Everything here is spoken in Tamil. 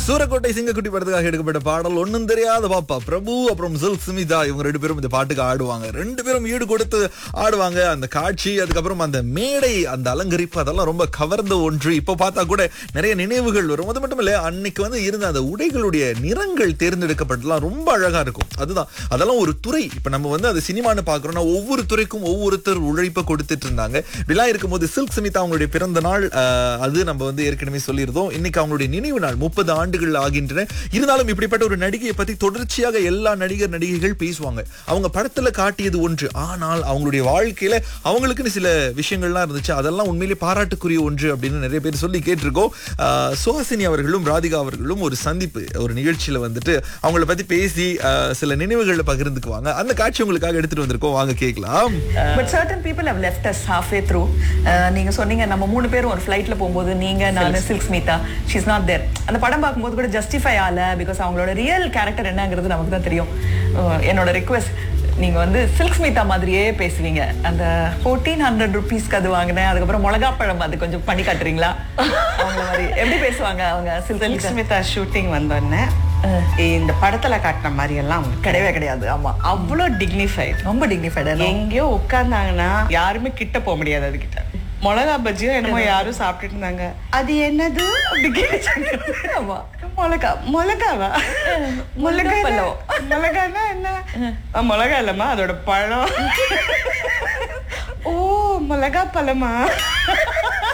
சூரக்கோட்டை சிங்கக்குட்டி படத்துக்காக எடுக்கப்பட்ட பாடல் ஒண்ணும் தெரியாத பாப்பா பிரபு அப்புறம் சில்க் சுமிதா இவங்க ரெண்டு பேரும் இந்த பாட்டுக்கு ஆடுவாங்க ரெண்டு பேரும் ஈடு கொடுத்து ஆடுவாங்க அந்த காட்சி அதுக்கப்புறம் அந்த மேடை அந்த அலங்கரிப்பு அதெல்லாம் ரொம்ப கவர்ந்த ஒன்று இப்போ பார்த்தா கூட நிறைய நினைவுகள் வரும் அது மட்டும் இல்ல அன்னைக்கு வந்து இருந்த அந்த உடைகளுடைய நிறங்கள் தேர்ந்தெடுக்கப்பட்டலாம் ரொம்ப அழகா இருக்கும் அதுதான் அதெல்லாம் ஒரு துறை இப்ப நம்ம வந்து அது சினிமான்னு பாக்குறோம்னா ஒவ்வொரு துறைக்கும் ஒவ்வொருத்தர் உழைப்பை கொடுத்துட்டு இருந்தாங்க விழா இருக்கும்போது சில்க் சுமிதா அவங்களுடைய பிறந்த நாள் ஆஹ், அது நம்ம வந்து ஏற்கனவே சொல்லியிருந்தோம் இன்னைக்கு அவங்களுடைய நினைவு நாள் முப்பது ஆண்டுகள் ஆகின்றன இருந்தாலும் இப்படிப்பட்ட ஒரு நடிகையை பத்தி தொடர்ச்சியாக எல்லா நடிகர் நடிகைகள் பேசுவாங்க அவங்க படத்துல காட்டியது ஒன்று ஆனால் அவங்களுடைய வாழ்க்கையில அவங்களுக்குன்னு சில விஷயங்கள்லாம் இருந்துச்சு அதெல்லாம் உண்மையிலே பாராட்டுக்குரிய ஒன்று அப்படின்னு நிறைய பேர் சொல்லி கேட்டிருக்கோம் ஆஹ், சுஹாசினி அவர்களும் ராதிகா அவர்களும் ஒரு சந்திப்பு ஒரு நிகழ்ச்சியில வந்துட்டு அவங்கள பத்தி பேசி ஆஹ், சில நினைவுகளை பகிர்ந்துக்குவாங்க அந்த காட்சி உங்களுக்காக எடுத்துட்டு வந்திருக்கோம் வாங்க கேட்கலாம் but certain people have left us halfway through நீங்க சொன்னீங்க நம்ம மூணு பேரும் ஒரு ஃப்ளைட்ல போகும்போது நீங்க நான் Silk Smitha she's not there அந்த படம் பார்க்கும்போது கூட ஜஸ்டிஃபை ஆகல பிகாஸ் அவங்களோட ரியல் கேரக்டர் என்னங்கிறது நமக்கு தான் தெரியும் அஹ் என்னோட ரிக்வெஸ்ட் நீங்க வந்து சில்க் ஸ்மிதா மாதிரியே பேசுவீங்க அந்த ஃபோர்டீன் ஹண்ட்ரட் ருபீஸ்க்கு அது வாங்கினேன் அதுக்கப்புறம் மிளகாப்பழம் அது கொஞ்சம் பண்ணி காட்டுறீங்களா அவங்கள மாதிரி எப்படி பேசுவாங்க அவங்க சில்க் சில்க் ஸ்மிதா ஷூட்டிங் வந்தோடனே இந்த படத்துல காட்டின மாதிரி எல்லாம் அவங்க கிடையவே கிடையாது ஆமா அவ்வளோ டிக்னிஃபைட் ரொம்ப டிக்னிஃபைடு எங்கேயோ உட்கார்ந்தாங்கன்னா யாருமே கிட்ட போக முடியாது அதுகிட்ட மிளகா பஜ்ஜியோ என்னமோ யாரும் சாப்பிட்டுட்டு இருந்தாங்க அது என்னது அப்படி கேட்டாங்க ஆமா மிளகா மிளகாவா மிளகா பழம். மிளகானா என்ன ஆ, மிளகா இல்லம்மா அதோட பழம் ஓ மிளகா பழமா